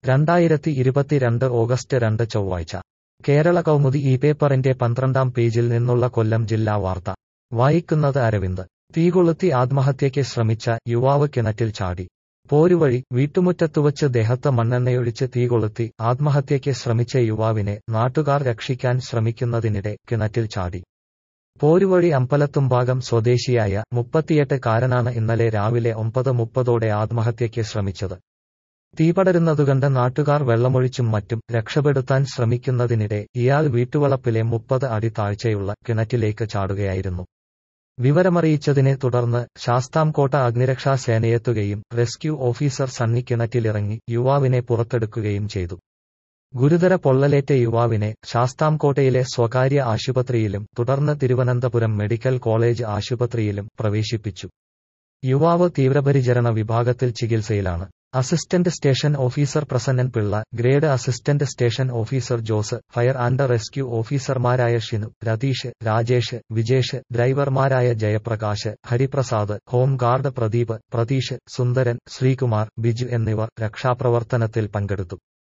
രണ്ടായിരത്തി ഇരുപത്തിരണ്ട് ഓഗസ്റ്റ് രണ്ട് ചൊവ്വാഴ്ച കേരള കൗമുദി ഈ പേപ്പറിന്റെ പന്ത്രണ്ടാം പേജിൽ നിന്നുള്ള കൊല്ലം ജില്ലാ വാർത്ത വായിക്കുന്നത് അരവിന്ദ് തീകൊളുത്തി ആത്മഹത്യയ്ക്ക് ശ്രമിച്ച യുവാവ് കിണറ്റിൽ ചാടി പോരുവഴി വീട്ടുമുറ്റത്തുവച്ച് ദേഹത്ത് മണ്ണെണ്ണയൊഴിച്ച് തീകൊളുത്തി ആത്മഹത്യയ്ക്ക് ശ്രമിച്ച യുവാവിനെ നാട്ടുകാർ രക്ഷിക്കാൻ ശ്രമിക്കുന്നതിനിടെ കിണറ്റിൽ ചാടി പോരുവഴി അമ്പലത്തുംഭാഗം സ്വദേശിയായ മുപ്പത്തിയെട്ട് കാരനാണ് ഇന്നലെ രാവിലെ ഒമ്പത് മുപ്പതോടെ ആത്മഹത്യയ്ക്ക് ശ്രമിച്ചത് തീപടരുന്നതുകണ്ട് നാട്ടുകാർ വെള്ളമൊഴിച്ചും മറ്റും രക്ഷപ്പെടുത്താൻ ശ്രമിക്കുന്നതിനിടെ ഇയാൾ വീട്ടുവളപ്പിലെ മുപ്പത് അടി താഴ്ചയുള്ള കിണറ്റിലേക്ക് ചാടുകയായിരുന്നു വിവരമറിയിച്ചതിനെ തുടർന്ന് ശാസ്താംകോട്ട അഗ്നിരക്ഷാ സേനയെത്തുകയും റെസ്ക്യൂ ഓഫീസർ സണ്ണി കിണറ്റിലിറങ്ങി യുവാവിനെ പുറത്തെടുക്കുകയും ചെയ്തു ഗുരുതര പൊള്ളലേറ്റ യുവാവിനെ ശാസ്താംകോട്ടയിലെ സ്വകാര്യ ആശുപത്രിയിലും തുടർന്ന് തിരുവനന്തപുരം മെഡിക്കൽ കോളേജ് ആശുപത്രിയിലും പ്രവേശിപ്പിച്ചു യുവാവ് തീവ്രപരിചരണ വിഭാഗത്തിൽ ചികിത്സയിലാണ് assistant station officer Prasannan Pillai grade assistant station officer Jose fire and rescue ഓഫീസർമാരായ ഷിനു രതീഷ് രാജേഷ് വിജേഷ് ഡ്രൈവർമാരായ ജയപ്രകാശ് ഹരിപ്രസാദ് ഹോം ഗാർഡ് പ്രദീപ് പ്രതീഷ് സുന്ദരൻ ശ്രീകുമാർ ബിജു എന്നിവർ രക്ഷാപ്രവർത്തനത്തിൽ പങ്കെടുത്തു